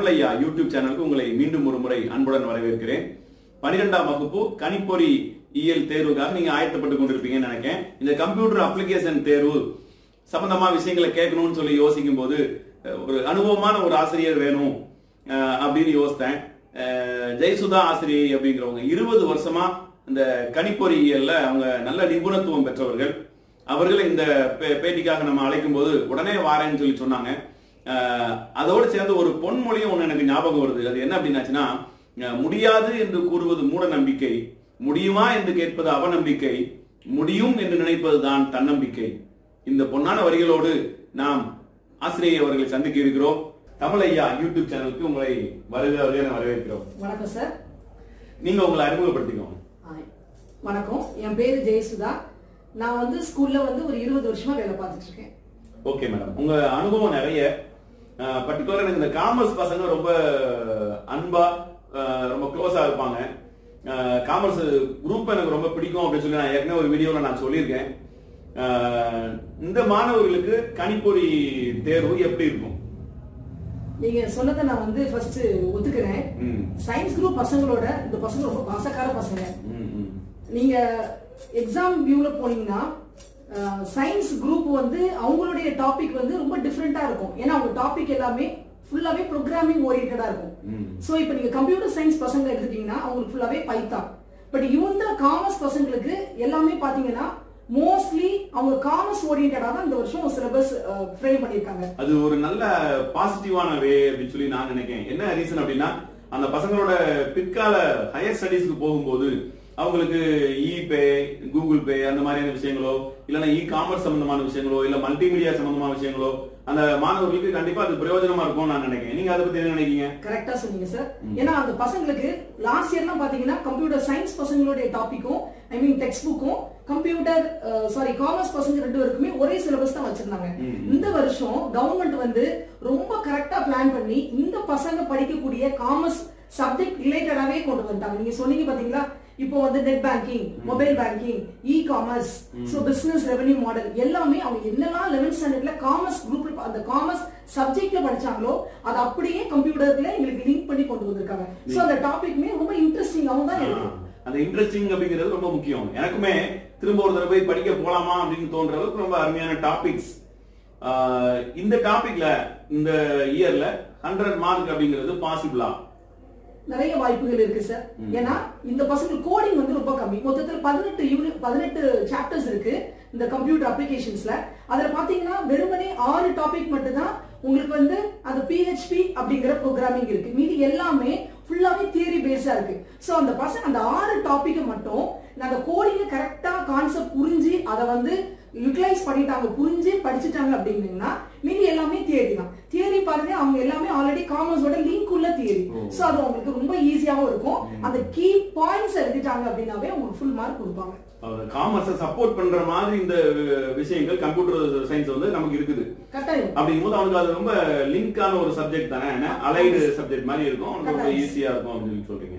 தமிழையா YouTube சேனலுக்கு உங்களை மீண்டும் ஒரு முறை அன்புடன் வரவேற்கிறேன் பனிரெண்டாம் வகுப்பு கணிப்பொறி இயல் தேர்வுக்காக நீங்க ஆயத்தப்பட்டு கொண்டிருப்பீங்கன்னு நினைக்கிறேன் இந்த கம்ப்யூட்டர் அப்ளிகேஷன் தேர்வு சம்பந்தமா விஷயங்களை கேட்கணும்னு சொல்லி யோசிக்கும் போது அஹ், ஒரு அனுபவமான ஒரு ஆசிரியர் வேணும் அஹ், அப்படின்னு யோசித்தேன் அஹ், ஜெயசுதா ஆசிரியை அப்படிங்கிறவங்க இருபது வருஷமா இந்த கணிப்பொறியியல்ல அவங்க நல்ல நிபுணத்துவம் பெற்றவர்கள் அவர்களை இந்த பே- பேட்டிக்காக நம்ம அழைக்கும் போது உடனே வாரேன்னு சொல்லி சொன்னாங்க அஹ், அதோடு சேர்ந்து ஒரு பொன்மொழியும் ஒண்ணு எனக்கு ஞாபகம் வருது அது என்ன அப்படின்னாச்சுன்னா அஹ், முடியாது என்று கூறுவது மூட நம்பிக்கை முடியுமா என்று கேட்பது அவநம்பிக்கை முடியும் என்று நினைப்பதுதான் தன்னம்பிக்கை இந்த பொன்னான வரிகளோடு நாம் ஆசிரியை அவர்களை சந்திக்க இருக்கிறோம் தமிழ் ஐயா யூடியூப் சேனலுக்கு உங்களை வருக வருக என வரவேற்கிறோம் வணக்கம் சார் நீங்க உங்களை அறிமுகப்படுத்திக்கோங்க ஆ, வணக்கம் என் பேரு ஜெயசுதா நான் வந்து ஸ்கூல்ல வந்து ஒரு இருபது வருஷமா வேலை பார்த்துட்டு இருக்கேன் ஓகே மேடம் உங்க அனுபவம் நிறைய பர்டிகுலரா எனக்கு இந்த காமர்ஸ் பசங்க ரொம்ப அன்பா அஹ், ரொம்ப க்ளோஸா இருப்பாங்க காமர்ஸ் குரூப் எனக்கு ரொம்ப பிடிக்கும் அப்படின்னு சொல்லி நான் ஏற்கனவே ஒரு வீடியோல நான் சொல்லியிருக்கேன் அஹ், இந்த மாணவர்களுக்கு கணிப்பொறி தேர்வு எப்படி இருக்கும் நீங்க சொன்னதை நான் வந்து ஃபர்ஸ்ட் ஒத்துக்கிறேன் ம், சயின்ஸ் குரூப் பசங்களோட இந்த பசங்க ரொம்ப பாசக்கார பசங்க ம், ம். நீங்க எக்ஸாம் வியூல போனீங்கன்னா சயின்ஸ் குரூப் வந்து அவங்களுடைய டாபிக் வந்து ரொம்ப டிஃப்ரெண்டா இருக்கும் ஏன்னா அவங்க டாபிக் எல்லாமே ஃபுல்லாவே ப்ரோக்ராமிங் ஓரியன்டா இருக்கும் ம். சோ இப்போ நீங்க கம்ப்யூட்டர் சயின்ஸ் பசங்க எடுத்துட்டீங்கன்னா அவங்களுக்கு ஃபுல்லாவே பைத்தான் பட் இவங்க காமர்ஸ் பசங்களுக்கு எல்லாமே பாத்தீங்கன்னா மோஸ்ட்லி அவங்க காமர்ஸ் ஓரியன்டா தான் இந்த வருஷம் சிலபஸ் ஃப்ரேம் பண்ணிருக்காங்க அது ஒரு நல்ல பாசிட்டிவான வே அப்படின்னு சொல்லி நான் நினைக்கிறேன் என்ன ரீசன் அப்படின்னா அந்த பசங்களோட பிற்கால ஹையர் ஸ்டடீஸ்க்கு போகும்போது அவங்களுக்கு இ பே கூகுள் பே அந்த மாதிரியான விஷயங்களோ இல்லைன்னா இ காமர்ஸ் சம்பந்தமான விஷயங்களோ இல்ல மல்டிமீடியா சம்பந்தமான விஷயங்களோ அந்த மாணவர்களுக்கு கண்டிப்பா அது பிரயோஜனமா இருக்கும்னு நான் நினைக்கிறேன் நீங்க அதை பத்தி என்ன நினைக்கிறீங்க கரெக்டா சொன்னீங்க சார் ஏன்னா அந்த பசங்களுக்கு லாஸ்ட் இயர்லாம் பாத்தீங்கன்னா கம்ப்யூட்டர் சயின்ஸ் பசங்களுடைய டாபிக்கும் ஐ மீன் டெக்ஸ்ட் புக்கும் கம்ப்யூட்டர் சாரி காமர்ஸ் பசங்க ரெண்டு பேருக்குமே ஒரே சிலபஸ் தான் வச்சிருந்தாங்க இந்த வருஷம் கவர்மெண்ட் வந்து ரொம்ப கரெக்டா பிளான் பண்ணி இந்த பசங்க படிக்கக்கூடிய காமர்ஸ் சப்ஜெக்ட் ரிலேட்டடாவே கொண்டு வந்துட்டாங்க நீங்க சொன்னீங்க பாத்தீங்களா இப்போ வந்து net banking mobile banking e commerce so business revenue model எல்லாமே அவங்க என்னெல்லாம் லெவன்த் ஸ்டாண்டர்ட்ல காமர்ஸ் குரூப் அந்த காமர்ஸ் சப்ஜெக்ட்ல படிச்சாங்களோ அது அப்படியே கம்ப்யூட்டர்ல எங்களுக்கு லிங்க் பண்ணி கொண்டு வந்திருக்காங்க சோ அந்த டாபிக்மே ரொம்ப இன்ட்ரெஸ்டிங்காவும் தான் இருக்கு ஆ, அந்த இன்ட்ரெஸ்டிங் அப்படிங்கிறது ரொம்ப முக்கியம் எனக்குமே திரும்ப ஒரு தடவை போய் படிக்க போலாமா அப்படின்னு தோன்ற அளவுக்கு ரொம்ப அருமையான டாபிக்ஸ் இந்த டாபிக்ல இந்த இயர்ல ஹண்ட்ரட் மார்க் அப்படிங்கிறது பாசிபிளா நிறைய வாய்ப்புகள் இருக்கு சார் ஏன்னா இந்த பசங்க கோடிங் வந்து ரொம்ப கம்மி மொத்தத்துல பதினெட்டு யூனிட் பதினெட்டு சாப்டர்ஸ் இருக்கு இந்த கம்ப்யூட்டர் அப்ளிகேஷன்ஸ்ல அதுல பாத்தீங்கன்னா வெறுமனே ஆறு டாபிக் மட்டும் தான் உங்களுக்கு வந்து அந்த PHP அப்படிங்கிற ப்ரோக்ராமிங் இருக்கு மீதி எல்லாமே ஃபுல்லாவே தியரி பேஸா இருக்கு சோ அந்த பசங்க அந்த ஆறு டாபிக் மட்டும் அந்த கோடிங்க கரெக்டா கான்செப்ட் புரிஞ்சு அதை வந்து யூட்டிலைஸ் பண்ணிட்டாங்க புரிஞ்சு படிச்சுட்டாங்க அப்படின்னீங்கன்னா மீதி எல்லாமே தியரி தான் தியரி பாருங்க அவங்க எல்லாமே ஆல்ரெடி காமர்ஸோட லிங்க் உள்ள தியரி சோ அது அவங்களுக்கு ரொம்ப ஈஸியாவும் இருக்கும் அந்த கீ பாயிண்ட்ஸ் எழுதிட்டாங்க அப்படின்னாவே உங்களுக்கு ஃபுல் மார்க் கொடுப்பாங்க காமர்ஸை சப்போர்ட் பண்ற மாதிரி இந்த விஷயங்கள் கம்ப்யூட்டர் சயின்ஸ் வந்து நமக்கு இருக்குது கட்டாயம் அப்படிங்கும்போது அவனுக்கு அது ரொம்ப லிங்கான ஒரு சப்ஜெக்ட் தானே என்ன அலைடு சப்ஜெக்ட் மாதிரி இருக்கும் அவனுக்கு ரொம்ப ஈஸியா இருக்கும் அப்படின்னு சொல்லி சொல்றீங்க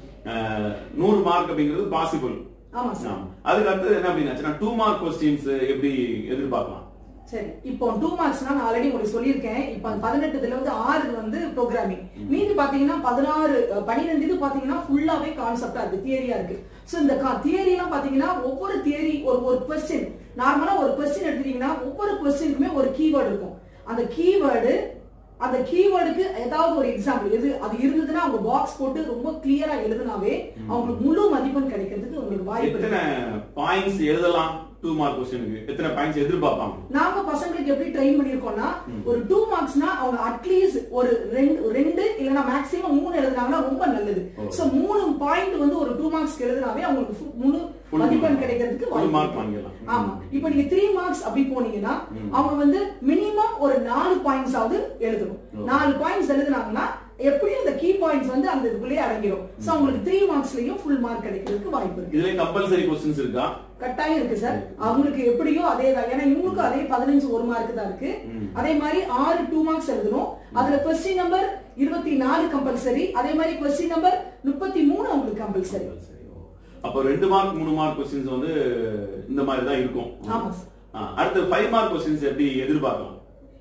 அஹ், நூறு மார்க் அப்படிங்கிறது பாசிபிள் ஆமா சார் அதுக்கு அடுத்தது என்ன அப்படின்னாச்சுன்னா டூ மார்க் கொஸ்டின்ஸ் எப்படி எதிர்பார்க்கலாம் சரி இப்போ டூ மார்க்ஸ்னா நான் ஆல்ரெடி உங்களுக்கு சொல்லியிருக்கேன் இப்போ பதினெட்டுல வந்து ஆறு வந்து ப்ரோக்ராமிங் மீதி பாத்தீங்கன்னா பதினாறு அஹ், பன்னிரெண்டு இது பாத்தீங்கன்னா ஃபுல்லாவே கான்செப்டா இருக்கு தியரியா இருக்கு சோ இந்த தியரி எல்லாம் பாத்தீங்கன்னா ஒவ்வொரு தியரி ஒரு ஒரு கொஸ்டின் நார்மலா ஒரு கொஸ்டின் எடுத்துட்டீங்கன்னா ஒவ்வொரு கொஸ்டினுக்குமே ஒரு கீவேர்டு இருக்கும் அந்த கீவேர்டு அந்த கீவேர்டுக்கு ஏதாவது ஒரு எக்ஸாம்பிள் எது அது இருந்ததுன்னா அவங்க பாக்ஸ் போட்டு ரொம்ப கிளியரா எழுதுனாவே அவங்களுக்கு முழு மதிப்பெண் கிடைக்கிறதுக்கு உங்களுக்கு வாய்ப்பு இருக்கு எத்தனை பாயிண்ட்ஸ் எழுதலாம் டூ மார்க் கொஸ்டினுக்கு எத்தனை பாயிண்ட்ஸ் எதிர்பார்ப்பாங்க நாங்க பசங்களுக்கு எப்படி ட்ரெயின் பண்ணிருக்கோம்னா ஒரு டூ மார்க்ஸ்னா அவங்க அட்லீஸ்ட் ஒரு ரெண்டு ரெண்டு இல்லனா மேக்ஸிமம் மூணு எழுதுனாங்கன்னா ரொம்ப நல்லது சோ மூணு பாயிண்ட் வந்து ஒரு டூ மார்க்ஸ் எழுதுனாவே அவங்களுக்கு full- முழு Full மதிப்பெண் mark. கிடைக்கிறதுக்கு Full வாய்ப்பு mark இருக்கு. வாங்கிடலாம். ஆமா இப்போ நீங்க த்ரீ மார்க்ஸ் அப்படி போனீங்கன்னா அவங்க வந்து மினிமம் ஒரு நாலு பாயிண்ட்ஸ் ஆவது எழுதணும் நாலு பாயிண்ட்ஸ் எழுதுனாங்கன்னா எப்படியும் அந்த கீ பாயிண்ட்ஸ் வந்து அந்த இதுக்குள்ளேயே அடங்கிடும் சோ அவங்களுக்கு த்ரீ மார்க்ஸ்லயும் ஃபுல் மார்க் கிடைக்கிறதுக்கு வாய்ப்பு இருக்கு இதுல கம்பல்சரி கொஸ்டின்ஸ் இருக்கா கட்டாயம் இருக்கு சார் அவங்களுக்கு எப்படியோ அதே தான் ஏன்னா இவங்களுக்கும் அதே பதினஞ்சு ஒரு மார்க் தான் இருக்கு அதே மாதிரி ஆறு டூ மார்க்ஸ் எழுதணும் அதுல கொஸ்டின் நம்பர் இருபத்தி நாலு கம்பல்சரி அதே மாதிரி கொஸ்டின் நம்பர் முப்பத்தி மூணு அவங்களுக்கு கம்பல்சரி சரி, ஓ. அப்போ ரெண்டு மார்க் மூணு மார்க் கொஸ்டின்ஸ் வந்து இந்த மாதிரி தான் இருக்கும் ஆமா சார் ஆ, அடுத்து ஃபைவ் மார்க் கொஸ்டின்ஸ் எப்படி எதிர்பார்க்கலாம்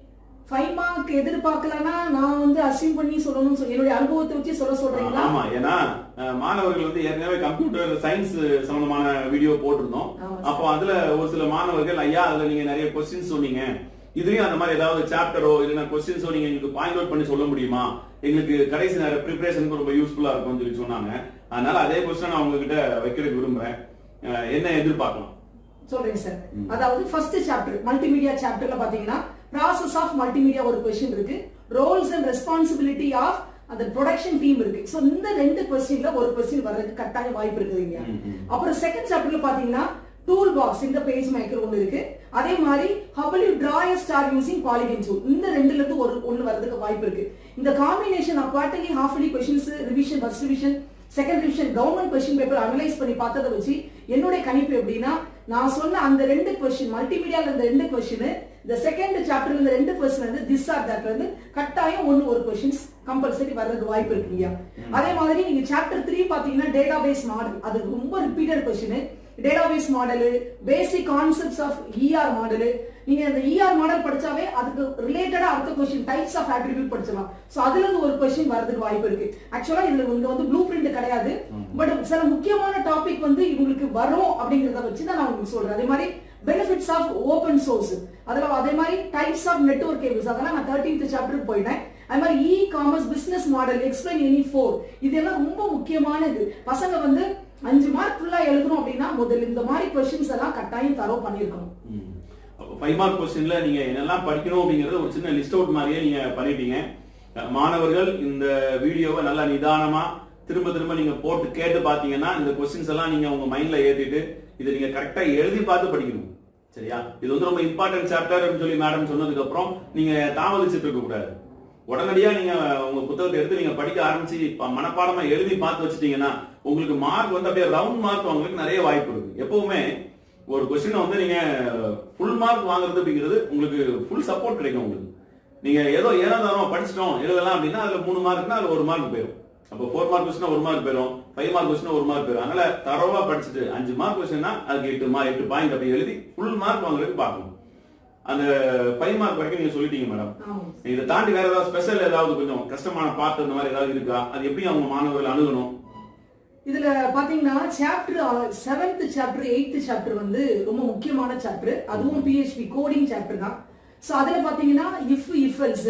ஃபைவ் மார்க் எதிர்பார்க்கலன்னா நான் வந்து அசியூம் பண்ணி சொல்லணும்னு சொல்லி என்னுடைய அனுபவத்தை வச்சு சொல்ல சொல்றீங்களா ஆமா ஏன்னா அஹ், மாணவர்கள் வந்து ஏற்கனவே கம்ப்யூட்டர் சயின்ஸ் சம்பந்தமான வீடியோ போட்டிருந்தோம் ஆமா சார். அப்போ அதுல ஒரு சில மாணவர்கள் ஐயா அதுல நீங்க நிறைய கொஸ்டின்ஸ் சொன்னீங்க இதுலயும் அந்த மாதிரி ஏதாவது சாப்டரோ இல்லைன்னா கொஸ்டின்ஸோ நீங்க எங்களுக்கு பாயிண்ட் அவுட் பண்ணி சொல்ல முடியுமா எங்களுக்கு கடைசி நேர ப்ரிப்பரேஷனுக்கு ரொம்ப யூஸ்ஃபுல்லா இருக்கும்னு சொல்லி சொன்னாங்க அதனால அதே கொஸ்டின் நான் உங்ககிட்ட வைக்கிறதுக்கு விரும்புறேன் அஹ், என்ன எதிர்பார்க்கலாம் சொல்றேன் சார் அதாவது ஃபர்ஸ்ட் சாப்டர் மல்டிமீடியா சாப்டர்ல பாத்தீங்கன்னா ப்ராசஸ் ஆஃப் மல்டிமீடியா ஒரு கொஸ்டின் இருக்கு ரோல்ஸ் அண்ட் ரெஸ்பான்சிபிலிட்டி ஆஃப் அந்த ப்ரொடக்ஷன் டீம் இருக்கு சோ இந்த ரெண்டு கொஸ்டின்ல ஒரு கொஸ்டின் வர்றதுக்கு கட்டாய வாய்ப்பு இருக்குதுங்க ம், ம். அப்புறம் செகண்ட் சாப்டர்ல பாத்தீங்கன்னா டூல் பாக்ஸ் இந்த பேஜ் மேக்கர் ஒன்னு இருக்கு அதே மாதிரி how you draw a star using polygon tool இந்த ரெண்டுல இருந்து ஒரு ஒன்னு வரதுக்கு வாய்ப்பு இருக்கு இந்த combination of quarterly halfly questions revision first revision second revision government question paper analyse பண்ணி பார்த்ததை வச்சு என்னுடைய கணிப்பு எப்படின்னா நான் சொன்ன அந்த ரெண்டு கொஸ்டின் மல்டிமீடியால இந்த ரெண்டு கொஸ்டின் இந்த செகண்ட் சாப்டர்ல இந்த ரெண்டு கொஸ்டின் வந்து திஸ் ஆர் தட்ல இருந்து கட்டாயம் ஒன்னு ஒரு கொஸ்டின்ஸ் கம்பல்சரி வர்றதுக்கு வாய்ப்பு இருக்கு இல்லையா அதே மாதிரி நீங்க சாப்டர் த்ரீ பாத்தீங்கன்னா டேட்டாபேஸ் மாடல் அது ரொம்ப repeated question database model basic concepts of ER model நீங்க அந்த இஆர் மாடல் படிச்சாவே அதுக்கு ரிலேட்டடா அடுத்த கொஸ்டின் டைப்ஸ் ஆஃப் அட்ரிபியூட் படிச்சிடலாம் சோ அதுல இருந்து ஒரு கொஸ்டின் வரதுக்கு வாய்ப்பு இருக்கு ஆக்சுவலா இதுல இங்க வந்து ப்ளூ பிரிண்ட் கிடையாது பட் சில முக்கியமான டாபிக் வந்து இவங்களுக்கு வரும் அப்படிங்கறத வச்சு தான் நான் உங்களுக்கு சொல்றேன் அதே மாதிரி பெனிஃபிட்ஸ் ஆஃப் ஓபன் சோர்ஸ் அதுல அதே மாதிரி டைப்ஸ் ஆஃப் நெட்வொர்க் கேபிள்ஸ் அதெல்லாம் நான் தேர்ட்டீன்த் சாப்டருக்கு போயிட்டேன் அது மாதிரி e commerce business model explain any four இதெல்லாம் ரொம்ப முக்கியமானது பசங்க வந்து அஞ்சு மார்க் ஃபுல்லா எழுதணும் அப்படின்னா முதல்ல இந்த மாதிரி கொஸ்டின்ஸ் எல்லாம் கட்டாயம் தரவு பண்ணிருக்கணும் ஃபைவ் மார்க் கொஸ்டின்ல நீங்க என்னெல்லாம் படிக்கணும் அப்படிங்கறது ஒரு சின்ன லிஸ்ட் அவுட் மாதிரியே நீங்க பண்ணிட்டீங்க அஹ் மாணவர்கள் இந்த வீடியோவை நல்லா நிதானமா திரும்ப திரும்ப நீங்க போட்டு கேட்டு பாத்தீங்கன்னா இந்த கொஸ்டின்ஸ் எல்லாம் நீங்க உங்க மைண்ட்ல ஏத்திட்டு இதை நீங்க கரெக்டா எழுதி பார்த்து படிக்கணும் சரியா இது வந்து ரொம்ப இம்பார்ட்டன்ட் சாப்டர் சொல்லி மேடம் சொன்னதுக்கு அப்புறம் நீங்க தாமதிச்சுட்டு இருக்க கூடாது உடனடியா நீங்க உங்க புத்தகத்தை எடுத்து நீங்க படிக்க ஆரம்பிச்சு ப- மனப்பாடமா எழுதி பார்த்து வச்சிட்டீங்கன்னா உங்களுக்கு மார்க் வந்து அப்படியே ரவுண்ட் மார்க் வாங்குறதுக்கு நிறைய வாய்ப்பு இருக்கு எப்பவுமே ஒரு கொஸ்டின் வந்து நீங்க ஃபுல் மார்க் வாங்குறது அப்படிங்கிறது உங்களுக்கு ஃபுல் சப்போர்ட் கிடைக்கும் உங்களுக்கு நீங்க ஏதோ ஏனாதாரமா படிச்சிட்டோம் எழுதலாம் அப்படின்னா அதுல மூணு மார்க்னா அதுல ஒரு மார்க் போயிடும் அப்போ ஃபோர் மார்க் கொஸ்டின் ஒரு மார்க் போயிடும் ஃபைவ் மார்க் கொஸ்டின் ஒரு மார்க் போயிடும் அதனால தரவா படிச்சுட்டு அஞ்சு மார்க் கொஸ்டின்னா அதுக்கு எட்டு மார்க் எட்டு பாயிண்ட் அப்படி எழுதி ஃபுல் மார்க் வாங்குறதுக்கு பார்க்கணும் அந்த ஃபைவ் மார்க் வரைக்கும் நீங்க சொல்லிட்டீங்க மேடம் ஆமா இதை தாண்டி வேற ஏதாவது ஸ்பெஷல் ஏதாவது கொஞ்சம் கஷ்டமான பார்ட் அந்த மாதிரி ஏதாவது இருக்கா அது எப்படி அவங்க மாணவர்கள் அணுகணும் இதுல பாத்தீங்கன்னா chapter seventh chapter eighth chapter வந்து ரொம்ப முக்கியமான சாப்டர் அதுவும் பிஹெச்பி கோடிங் சாப்டர் தான் சோ அதுல பாத்தீங்கன்னா இஃப் இஃப் எல்ஸ்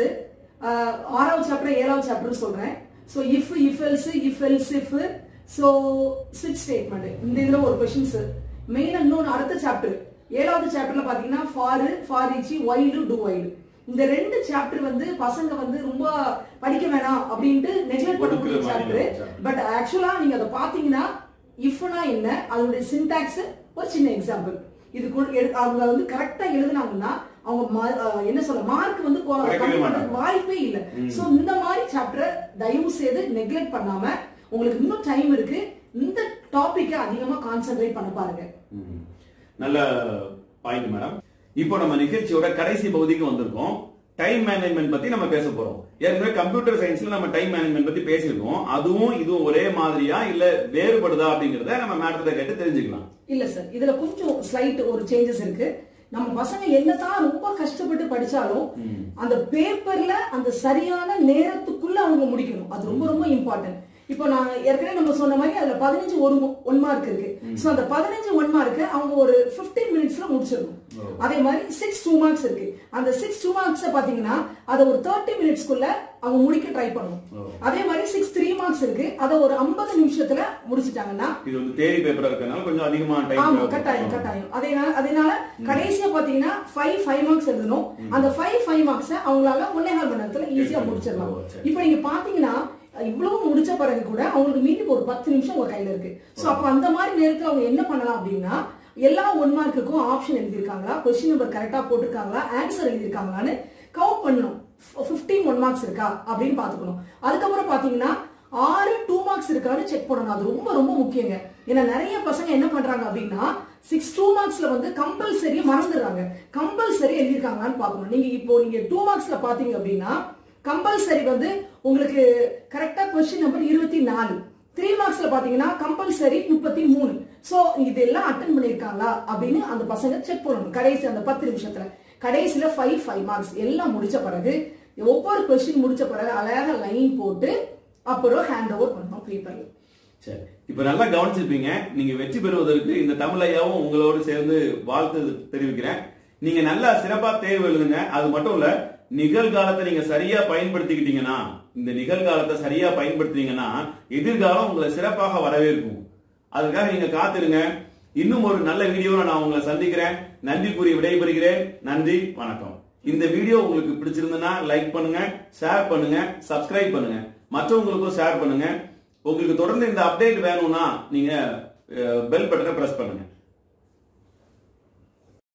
ஆறாவது சாப்டர் ஏழாவது சாப்டர் சொல்றேன் so if if else if else if so ஸ்விட்ச் ஸ்டேட்மெண்ட் இந்த இதுல ஒரு கொஸ்டின்ஸ் மெயினா இன்னொன்று அடுத்த சாப்டர் ஏழாவது சாப்டர்ல பாத்தீங்கன்னா for for each while do while இந்த ரெண்டு சாப்டர் வந்து பசங்க வந்து ரொம்ப படிக்க வேணாம் அப்படின்ட்டு நெக்லெக்ட் பண்ணக்கூடிய ஒதுக்குற மாதிரி சாப்டர் chapter. பட் ஆக்சுவலா நீங்க அதை பாத்தீங்கன்னா இஃப்னா என்ன அதோட சின்டாக்ஸ் ஒரு சின்ன எக்ஸாம்பிள் இது கூட எடு- அவங்க வந்து கரெக்டா எழுதுனாங்கன்னா அவங்க ma- அஹ் என்ன சொல்ல மார்க் வந்து கொ- குறைக்கவே கம்மி மாட்டாங்க. பண்றதுக்கு வாய்ப்பே இல்ல சோ இந்த மாதிரி சாப்டரை தயவு செய்து நெக்லெக்ட் பண்ணாம உங்களுக்கு இன்னும் டைம் இருக்கு இந்த டாபிக்கை அதிகமா கான்சென்ட்ரேட் பண்ண பாருங்க ம். நல்ல பாயிண்ட் மேடம் இப்போ நம்ம நிகழ்ச்சியோட கடைசி பகுதிக்கு வந்திருக்கோம் டைம் மேனேஜ்மெண்ட் பத்தி நம்ம பேச போறோம் ஏற்கனவே கம்ப்யூட்டர் சயின்ஸ்ல நம்ம டைம் மேனேஜ்மெண்ட் பத்தி பேசியிருக்கோம் அதுவும் இதுவும் ஒரே மாதிரியா இல்ல வேறுபடுதா அப்படிங்கறத நம்ம மேடத்தை கேட்டு தெரிஞ்சுக்கலாம் இல்ல சார் இதுல கொஞ்சம் ஸ்லைட் ஒரு சேஞ்சஸ் இருக்கு நம்ம பசங்க என்னதான் ரொம்ப கஷ்டப்பட்டு படிச்சாலும் அந்த பேப்பர்ல அந்த சரியான நேரத்துக்குள்ள அவங்க முடிக்கணும் அது ரொம்ப ரொம்ப இம்பார்ட்டன்ட் இப்போ நான் ஏற்கனவே நம்ம சொன்ன மாதிரி அதுல பதினஞ்சு ஒரு ஒன் மார்க் இருக்கு சோ அந்த பதினஞ்சு ஒன் மார்க் அவங்க ஒரு 15 மினிட்ஸ்ல முடிச்சிடணும் அதே மாதிரி சிக்ஸ் டூ மார்க்ஸ் இருக்கு அந்த சிக்ஸ் டூ மார்க்ஸ் பாத்தீங்கன்னா அதை ஒரு தேர்ட்டி மினிட்ஸ்க்குள்ள அவங்க முடிக்க ட்ரை பண்ணணும் அதே மாதிரி சிக்ஸ் த்ரீ மார்க்ஸ் இருக்கு அதை ஒரு ஐம்பது நிமிஷத்துல முடிச்சிட்டாங்கன்னா இது வந்து தேரி பேப்பரா இருக்கறனால கொஞ்சம் அதிகமா ஆமா டைம் கட்டாயம் கட்டாயம் அதனால அதனால கடைசியா பாத்தீங்கன்னா ஃபைவ் ஃபைவ் மார்க்ஸ் எழுதணும் அந்த ஃபைவ் ஃபைவ் மார்க்ஸ் அவங்களால ஒன்னே கால் மணி நேரத்துல ஈஸியா முடிச்சிடலாம் ஓ, சரி. இப்போ நீங்க பாத்தீங்கன்னா இவ்வளவு முடிச்ச பிறகு கூட அவங்களுக்கு மீண்டும் ஒரு பத்து நிமிஷம் உங்க கையில இருக்கு சோ அப்ப அந்த மாதிரி நேரத்துல அவங்க என்ன பண்ணலாம் அப்படின்னா எல்லா ஒன் மார்க்குக்கும் ஆப்ஷன் எழுதியிருக்காங்களா கொஸ்டின் நம்பர் கரெக்டா போட்டிருக்காங்களா ஆன்சர் எழுதியிருக்காங்களான்னு கவுண்ட் பண்ணணும் ஃபிஃப்டீன் ஒன் மார்க்ஸ் இருக்கா அப்படின்னு பாத்துக்கணும் அதுக்கப்புறம் பாத்தீங்கன்னா ஆறு டூ மார்க்ஸ் இருக்கான்னு செக் பண்ணணும் அது ரொம்ப ரொம்ப முக்கியங்க ஏன்னா நிறைய பசங்க என்ன பண்றாங்க அப்படின்னா சிக்ஸ் டூ மார்க்ஸ்ல வந்து கம்பல்சரியா மறந்துடுறாங்க கம்பல்சரி எழுதியிருக்காங்களான்னு பார்க்கணும் நீங்க இப்போ நீங்க டூ மார்க்ஸ்ல பாத்தீங்க அப்படின்னா கம்பல்சரி வந்து உங்களுக்கு கரெக்டா கொஸ்டின் நம்பர் இருபத்தி நாலு த்ரீ மார்க்ஸ்ல பாத்தீங்கன்னா கம்பல்சரி முப்பத்தி மூணு சோ இதெல்லாம் அட்டன் பண்ணிருக்காங்களா அப்படின்னு அந்த பசங்க செக் பண்ணணும் கடைசி அந்த பத்து நிமிஷத்துல கடைசியில ஃபைவ் ஃபைவ் மார்க்ஸ் எல்லாம் முடிச்ச பிறகு ஒவ்வொரு கொஸ்டின் முடிச்ச பிறகு அழகா லைன் போட்டு அப்புறம் ஹேண்ட் ஓவர் பண்ணணும் பேப்பர்ல சரி இப்ப நல்லா கவனிச்சிருப்பீங்க நீங்க வெற்றி பெறுவதற்கு இந்த தமிழ் ஐயாவும் உங்களோடு சேர்ந்து வாழ்த்து தெரிவிக்கிறேன் நீங்க நல்லா சிறப்பா தேர்வு எழுதுங்க அது மட்டும் இல்ல நிகழ்காலத்தை நீங்க சரியா பயன்படுத்திக்கிட்டீங்கன்னா இந்த நிகழ்காலத்தை சரியா பயன்படுத்தினீங்கன்னா எதிர்காலம் உங்களை சிறப்பாக வரவேற்கும் அதுக்காக நீங்க காத்திருங்க இன்னும் ஒரு நல்ல வீடியோல நான் உங்களை சந்திக்கிறேன் நன்றி கூறி விடைபெறுகிறேன் நன்றி வணக்கம் இந்த வீடியோ உங்களுக்கு பிடிச்சிருந்ததுன்னா லைக் பண்ணுங்க ஷேர் பண்ணுங்க சப்ஸ்கிரைப் பண்ணுங்க மற்றவங்களுக்கும் ஷேர் பண்ணுங்க உங்களுக்கு தொடர்ந்து இந்த அப்டேட் வேணும்னா நீங்க பெல் பட்டனை பிரஸ் பண்ணுங்க